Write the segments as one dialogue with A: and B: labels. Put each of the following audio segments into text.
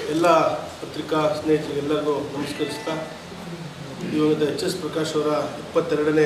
A: ಎಲ್ಲ ಪತ್ರಿಕಾ ಸ್ನೇಹಿತರಿಗೆಲ್ಲರಿಗೂ ನಮಸ್ಕರಿಸ್ತಾ ಇವಾಗ ಎಚ್ ಎಸ್ ಪ್ರಕಾಶ್ ಅವರ ಇಪ್ಪತ್ತೆರಡನೇ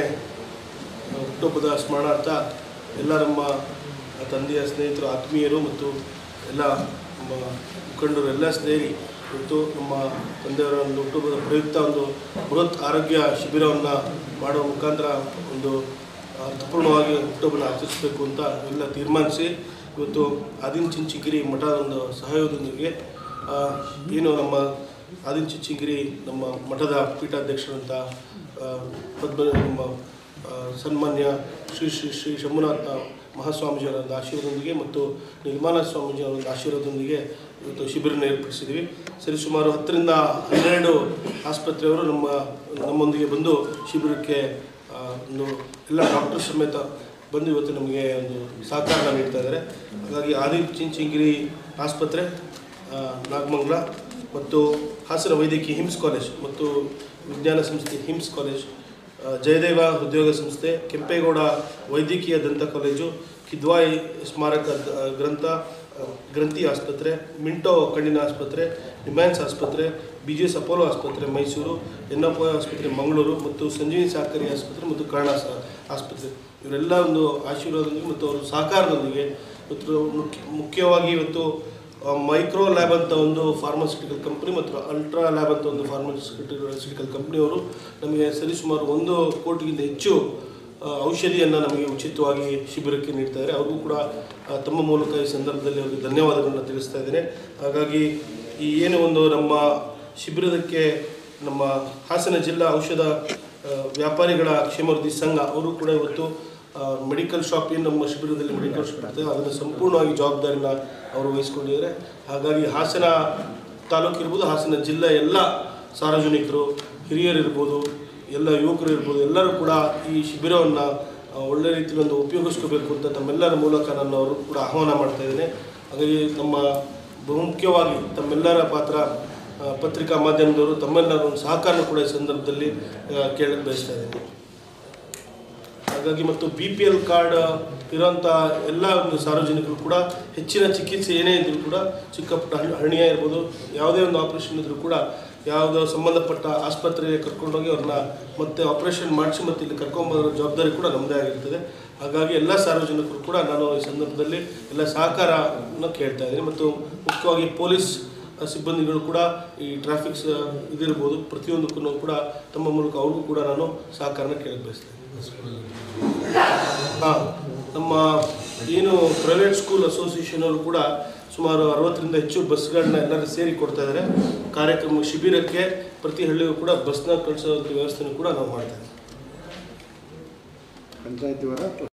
A: ಹುಟ್ಟುಹಬ್ಬದ ಸ್ಮರಣಾರ್ಥ ಎಲ್ಲ ನಮ್ಮ ತಂದೆಯ ಸ್ನೇಹಿತರು ಆತ್ಮೀಯರು ಮತ್ತು ಎಲ್ಲ ನಮ್ಮ ಮುಖಂಡರು ಎಲ್ಲ ಸೇರಿ ಇವತ್ತು ನಮ್ಮ ತಂದೆಯವರ ಒಂದು ಹುಟ್ಟುಹಬ್ಬದ ಪ್ರಯುಕ್ತ ಒಂದು ಬೃಹತ್ ಆರೋಗ್ಯ ಶಿಬಿರವನ್ನು ಮಾಡುವ ಮುಖಾಂತರ ಒಂದು ಅರ್ಥಪೂರ್ಣವಾಗಿ ಹುಟ್ಟುಹಬ್ಬನ ಆಚರಿಸಬೇಕು ಅಂತ ಎಲ್ಲ ತೀರ್ಮಾನಿಸಿ ಇವತ್ತು ಆದಿನ ಚಿಂಚಿಗಿರಿ ಮಠದ ಒಂದು ಸಹಯೋಗದೊಂದಿಗೆ ಆ, ಏನು ನಮ್ಮ ಆದಿನ ಚಿಂಚಿಗಿರಿ ನಮ್ಮ ಮಠದ ಪೀಠಾಧ್ಯಕ್ಷರಂತ ಆ, ಪದ್ಮ ನಮ್ಮ ಆ, ಸನ್ಮಾನ್ಯ ಶ್ರೀ ಶ್ರೀ ಶ್ರೀ ಶಂಭುನಾಥ ಮಹಾಸ್ವಾಮೀಜಿಯವರ ಒಂದು ಆಶೀರ್ವಾದದೊಂದಿಗೆ ಮತ್ತು ನಿರ್ಮಾಲ ಸ್ವಾಮೀಜಿಯವರ ಒಂದು ಆಶೀರ್ವಾದದೊಂದಿಗೆ ಇವತ್ತು ಶಿಬಿರನ ಏರ್ಪಡಿಸಿದ್ದೀವಿ ಸರಿಸುಮಾರು ಹತ್ತರಿಂದ ಹನ್ನೆರಡು ಆಸ್ಪತ್ರೆಯವರು ನಮ್ಮ ನಮ್ಮೊಂದಿಗೆ ಬಂದು ಶಿಬಿರಕ್ಕೆ ಆ, ಒಂದು ಎಲ್ಲ ಡಾಕ್ಟರ್ ಸಮೇತ ಬಂದು ಇವತ್ತು ನಮಗೆ ಒಂದು ಸಹಕಾರ ನೀಡ್ತಾ ಇದ್ದಾರೆ ಹಾಗಾಗಿ ಆದಿ ಚಿಂಚಿಂಗಿರಿ ಆಸ್ಪತ್ರೆ ಆ, ನಾಗಮಂಗಲ ಮತ್ತು ಹಾಸನ ವೈದ್ಯಕೀಯ ಹಿಮ್ಸ್ ಕಾಲೇಜ್ ಮತ್ತು ವಿಜ್ಞಾನ ಸಂಸ್ಥೆ ಹಿಮ್ಸ್ ಕಾಲೇಜ್ ಆ, ಜಯದೇವ ಉದ್ಯೋಗ ಸಂಸ್ಥೆ ಕೆಂಪೇಗೌಡ ವೈದ್ಯಕೀಯ ದಂತ ಕಾಲೇಜು ಕಿದ್ವಾಯಿ ಸ್ಮಾರಕ ದ- ಗ್ರಂಥ ಆ, ಗ್ರಂಥಿ ಆಸ್ಪತ್ರೆ ಮಿಂಟೋ ಕಣ್ಣಿನ ಆಸ್ಪತ್ರೆ ನಿಮ್ಯಾನ್ಸ್ ಆಸ್ಪತ್ರೆ ಬಿ ಜಿ ಎಸ್ ಅಪೋಲೋ ಆಸ್ಪತ್ರೆ ಮೈಸೂರು ಎನ್ನಪ್ಪ ಆಸ್ಪತ್ರೆ ಮಂಗಳೂರು ಮತ್ತು ಸಂಜೀವಿನಿ ಸಹಕಾರಿ ಆಸ್ಪತ್ರೆ ಮತ್ತು ಕರ್ಣ ಆಸ್ಪತ್ರೆ ಇವರೆಲ್ಲ ಒಂದು ಆಶೀರ್ವಾದದೊಂದಿಗೆ ಮತ್ತು ಅವರ ಸಹಕಾರದೊಂದಿಗೆ ಇವತ್ತು ಮುಖ್ಯ ಮುಖ್ಯವಾಗಿ ಇವತ್ತು ಮೈಕ್ರೋ ಲ್ಯಾಬ್ ಅಂತ ಒಂದು ಫಾರ್ಮಾಸ್ಯೂಟಿಕಲ್ ಕಂಪ್ನಿ ಮತ್ತು ಅಲ್ಟ್ರಾ ಲ್ಯಾಬ್ ಅಂತ ಒಂದು ಫಾರ್ಮಾಸ್ಯೂಟಿಕಲ್ ಕಂಪ್ನಿಯವರು ನಮಗೆ ಸರಿಸುಮಾರು ಒಂದು ಕೋಟಿಗಿಂತ ಹೆಚ್ಚು ಆ, ಔಷಧಿಯನ್ನು ನಮಗೆ ಉಚಿತವಾಗಿ ಶಿಬಿರಕ್ಕೆ ನೀಡ್ತಾರೆ ಅವ್ರಿಗೂ ಕೂಡ ಆ, ತಮ್ಮ ಮೂಲಕ ಈ ಸಂದರ್ಭದಲ್ಲಿ ಅವರಿಗೆ ಧನ್ಯವಾದಗಳನ್ನು ತಿಳಿಸ್ತಾ ಇದ್ದೇನೆ ಹಾಗಾಗಿ ಈ ಏನು ಒಂದು ನಮ್ಮ ಶಿಬಿರದಕ್ಕೆ ನಮ್ಮ ಹಾಸನ ಜಿಲ್ಲಾ ಔಷಧ ಆ, ವ್ಯಾಪಾರಿಗಳ ಕ್ಷೇಮಾಭಿವೃದ್ಧಿ ಸಂಘ ಅವರು ಕೂಡ ಇವತ್ತು ಮೆಡಿಕಲ್ ಶಾಪ್ ಏನು ನಮ್ಮ ಶಿಬಿರದಲ್ಲಿ ಮೆಡಿಕಲ್ ಶಾಪ್ ಇರ್ತದೆ ಅದನ್ನು ಸಂಪೂರ್ಣವಾಗಿ ಜವಾಬ್ದಾರಿನ ಅವರು ವಹಿಸ್ಕೊಂಡಿದ್ದಾರೆ ಹಾಗಾಗಿ ಹಾಸನ ತಾಲೂಕು ಇರ್ಬೋದು ಹಾಸನ ಜಿಲ್ಲೆ ಎಲ್ಲ ಸಾರ್ವಜನಿಕರು ಹಿರಿಯರು ಇರ್ಬೋದು ಎಲ್ಲ ಯುವಕರು ಇರ್ಬೋದು ಎಲ್ಲರೂ ಕೂಡ ಈ ಶಿಬಿರವನ್ನು ಒಳ್ಳೆ ರೀತಿಯಲ್ಲಿ ಒಂದು ಉಪಯೋಗಿಸ್ಕೋಬೇಕು ಅಂತ ತಮ್ಮೆಲ್ಲರ ಮೂಲಕ ನಾನು ಅವರು ಕೂಡ ಆಹ್ವಾನ ಮಾಡ್ತಾ ಇದ್ದೇನೆ ಹಾಗಾಗಿ ನಮ್ಮ ಬಹುಮುಖ್ಯವಾಗಿ ತಮ್ಮೆಲ್ಲರ ಪಾತ್ರ ಆ, ಪತ್ರಿಕಾ ಮಾಧ್ಯಮದವರು ತಮ್ಮೆಲ್ಲರ ಒಂದು ಸಹಕಾರ ಕೂಡ ಈ ಸಂದರ್ಭದಲ್ಲಿ ಕೇಳಕ್ಕೆ ಬಯಸ್ತಾ ಇದ್ದೀನಿ ಹಾಗಾಗಿ ಮತ್ತು ಬಿ ಪಿ ಎಲ್ ಕಾರ್ಡ್ ಇರೋಂಥ ಎಲ್ಲ ಒಂದು ಸಾರ್ವಜನಿಕರು ಕೂಡ ಹೆಚ್ಚಿನ ಚಿಕಿತ್ಸೆ ಏನೇ ಇದ್ದರೂ ಕೂಡ ಚಿಕ್ಕ ಪುಟ್ಟ ಹಣ್- ಹರ್ನಿಯ ಇರ್ಬೋದು ಯಾವುದೇ ಒಂದು ಆಪರೇಷನ್ ಇದ್ದರೂ ಕೂಡ ಯಾವುದೋ ಸಂಬಂಧಪಟ್ಟ ಆಸ್ಪತ್ರೆಗೆ ಕರ್ಕೊಂಡೋಗಿ ಅವ್ರನ್ನ ಮತ್ತೆ ಆಪರೇಷನ್ ಮಾಡಿಸಿ ಮತ್ತೆ ಇಲ್ಲಿ ಕರ್ಕೊಂಬರೋ ಜವಾಬ್ದಾರಿ ಕೂಡ ನಮ್ಮದೇ ಆಗಿರ್ತದೆ ಹಾಗಾಗಿ ಎಲ್ಲ ಸಾರ್ವಜನಿಕರು ಕೂಡ ನಾನು ಈ ಸಂದರ್ಭದಲ್ಲಿ ಎಲ್ಲ ಸಹಕಾರನ ಕೇಳ್ತಾ ಇದ್ದೀನಿ ಮತ್ತು ಮುಖ್ಯವಾಗಿ ಪೊಲೀಸ್ ಸಿಬ್ಬಂದಿಗಳು ಕೂಡ ಈ ಟ್ರಾಫಿಕ್ಸ್ ಇದಿರ್ಬೋದು ಪ್ರತಿಯೊಂದಕ್ಕೂ ಕೂಡ ತಮ್ಮ ಮೂಲಕ ಅವ್ರಿಗೂ ಕೂಡ ನಾನು ಸಹಕಾರನ ಕೇಳಕ್ಕೆ ಬಯಸ್ತೇನೆ ಹಾಂ ನಮ್ಮ ಏನು ಪ್ರೈವೇಟ್ ಸ್ಕೂಲ್ ಅಸೋಸಿಯೇಷನ್ ಅವರು ಕೂಡ ಸುಮಾರು ಅರವತ್ತರಿಂದ ಹೆಚ್ಚು ಬಸ್ಗಳನ್ನ ಎಲ್ಲರೂ ಸೇರಿ ಕೊಡ್ತಾ ಇದ್ದಾರೆ ಕಾರ್ಯಕ್ರಮ ಶಿಬಿರಕ್ಕೆ ಪ್ರತಿ ಹಳ್ಳಿಗೂ ಕೂಡ ಬಸ್ನ ಕಳಿಸೋ ವ್ಯವಸ್ಥೆನೂ ಕೂಡ ನಾವು ಮಾಡ್ತಾ ಇದ್ದೀವಿ
B: ಪಂಚಾಯತಿ ಅವರ